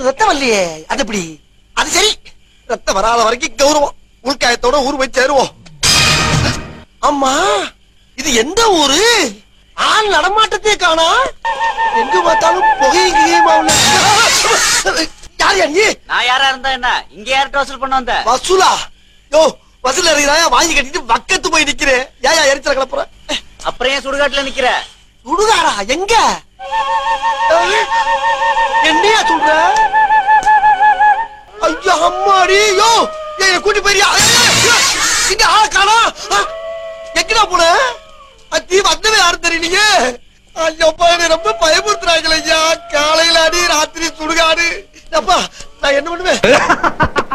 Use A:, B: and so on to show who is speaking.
A: ரத்தம் வரலையே அது எப்படி அது சரி ரத்தம் வராத வரைக்கும் கௌரவம் உள்காயத்தோட ஊர் போய் சேருவோம் அம்மா இது எந்த ஊரு ஆள் நடமாட்டத்தையே காணா எங்க பார்த்தாலும் புகையும் கிளியுமாவுல யார் யா நீ
B: நான் யாரா இருந்தா என்ன இங்க யார்கிட்ட வசூல் பண்ண வந்த
A: வசூலா யோ வசூல் அறிகிறாயா வாங்கி கட்டிட்டு வக்கத்து போய் நிக்கிறேன் ஏயா எரிச்சல கிளப்புற
B: அப்புறம் ஏன் சுடுகாட்டுல நிக்கிற
A: சுடுகாரா எங்க அஹ், என்னையா சொல்ற ஐயா அம்மாடி யோ ஏய் கூட்டி போயிரியா இங்க ஆள காணா எங்கடா போன அத்தி வந்தவே யாரும் தெரியலீங்க ஐயப்பா என்னை ரொம்ப பயமுறுத்துறாங்களே ஐயா காலையில அடி ராத்திரி சுடுகாடு அப்பா நான் என்ன பண்ணுவேன்